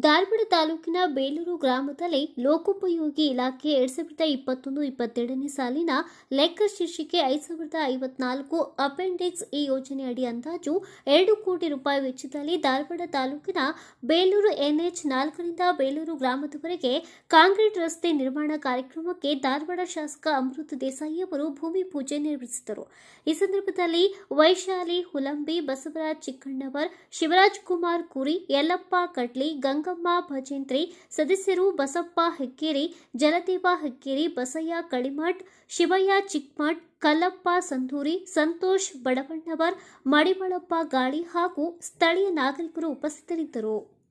ಧಾರವಾಡ ತಾಲೂಕಿನ ಬೇಲೂರು ಗ್ರಾಮದಲ್ಲಿ ಲೋಕೋಪಯೋಗಿ ಇಲಾಖೆ ಎರಡ್ ಸಾವಿರದ ಇಪ್ಪತ್ತೊಂದು ಇಪ್ಪತ್ತೆರಡನೇ ಸಾಲಿನ ಲೆಕ್ಕ ಶೀರ್ಷಿಕೆ ಐದು ಸಾವಿರದ ಐವತ್ನಾಲ್ಕು ಅಪೆಂಡಿಕ್ಸ್ ಈ ಯೋಜನೆ ಅಡಿ ಅಂದಾಜು ಎರಡು ಕೋಟಿ ರೂಪಾಯಿ ವೆಚ್ಚದಲ್ಲಿ ಧಾರವಾಡ ತಾಲೂಕಿನ ಬೇಲೂರು ಎನ್ಎಚ್ ನಾಲ್ಕರಿಂದ ಬೇಲೂರು ಗ್ರಾಮದವರೆಗೆ ಕಾಂಕ್ರೀಟ್ ರಸ್ತೆ ನಿರ್ಮಾಣ ಕಾರ್ಯಕ್ರಮಕ್ಕೆ ಧಾರವಾಡ ಶಾಸಕ ಅಮೃತ ದೇಸಾಯಿ ಅವರು ಭೂಮಿ ಪೂಜೆ ನಿರ್ವಹಿಸಿದರು ಈ ಸಂದರ್ಭದಲ್ಲಿ ವೈಶಾಲಿ ಹುಲಂಬಿ ಬಸವರಾಜ್ ಚಿಕ್ಕಣ್ಣವರ್ ಶಿವರಾಜ್ ಕುಮಾರ್ ಕುರಿ ಯಲ್ಲಪ್ಪ ಕಟ್ಲಿ ಗಂಗಮ್ಮ ಭಜೇಂದ್ರಿ ಸದಸ್ಯರು ಬಸಪ್ಪ ಹೆಕ್ಕೇರಿ ಜಲದೇವ ಹೆಕ್ಕೇರಿ ಬಸಯ್ಯ ಕಳಿಮಠ್ ಶಿವಯ್ಯ ಚಿಕ್ಮಠ್ ಕಲ್ಲಪ್ಪ ಸಂಧೂರಿ ಸಂತೋಷ್ ಬಡವಣ್ಣವರ್ ಮಡಿಮಳಪ್ಪ ಗಾಳಿ ಹಾಗೂ ಸ್ಥಳೀಯ ನಾಗರಿಕರು ಉಪಸ್ಥಿತರಿದ್ದರು